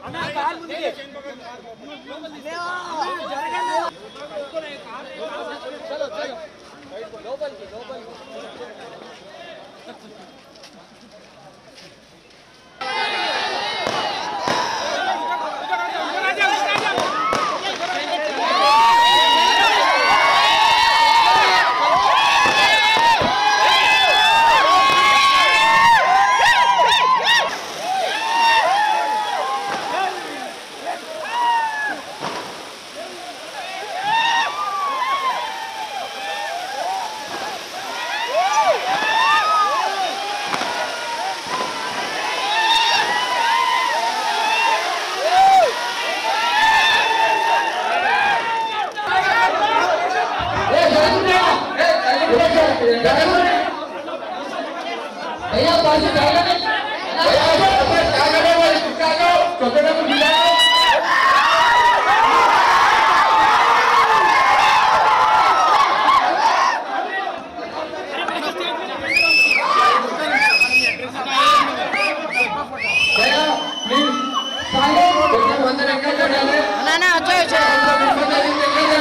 నానా వచ్చా వచ్చా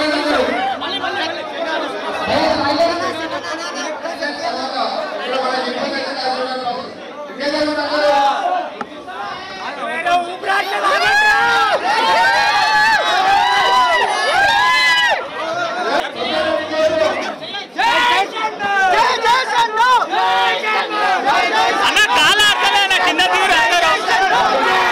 అన్న కాలు ఆడతలే అన్న కింద తీరు అందరూ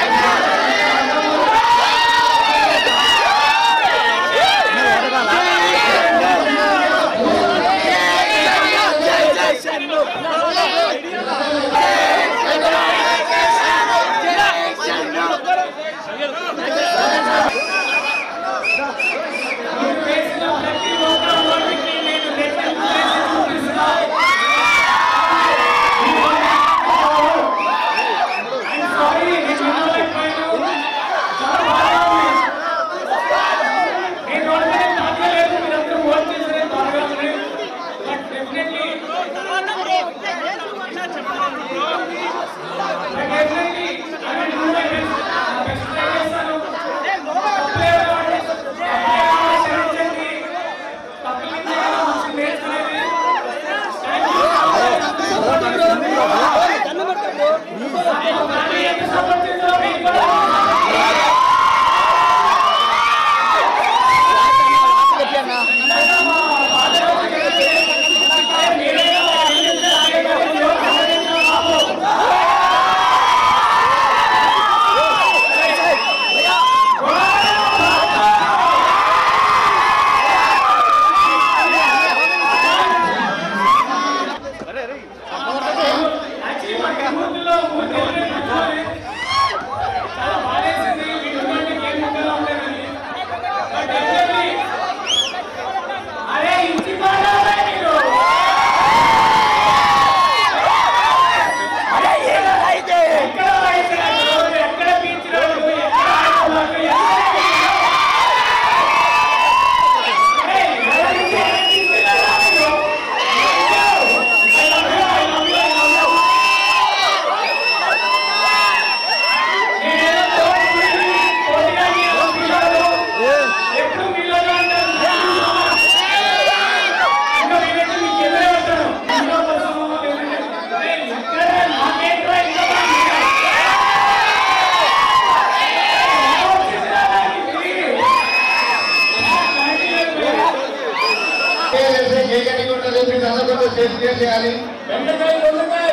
చేయాలి బెండకాయ దొండకాయ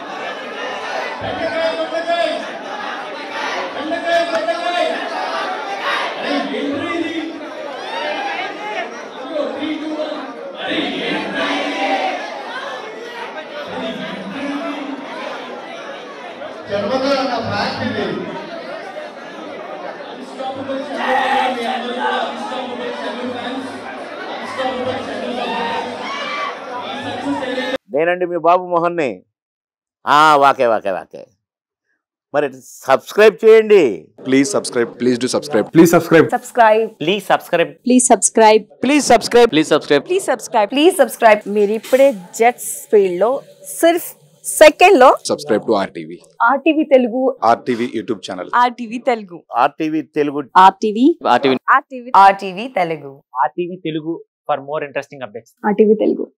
బెండకాయ దొండకాయ బెండకాయ దొండకాయ అరే ఏంట్రీ ఇది ఇదిగో త్రీ టూ వన్ అరే ఏంట్రీ ఇది? జన్మలో నా ఫ్లాష్ ఇది Unstoppable Channel మీ అందరూ కూడా Unstoppable Channel fans, Unstoppable Channel supporters. ఈ success ఏదైతే నేనండి మీ బాబు మోహన్ని ఆ, వాకే వాకే వాకే మరి సబ్స్క్రైబ్ చేయండి Please subscribe. Please do subscribe. Please subscribe. subscribe please subscribe please subscribe please subscribe please subscribe please subscribe please subscribe మీరు ఇప్పుడే జెట్స్ ఫీల్డ్ లో సిర్ఫ్ సెకండ్ లో Subscribe to RTV. RTV Telugu RTV YouTube channel. RTV Telugu RTV Telugu RTV RTV RTV RTV Telugu RTV Telugu for more interesting updates RTV Telugu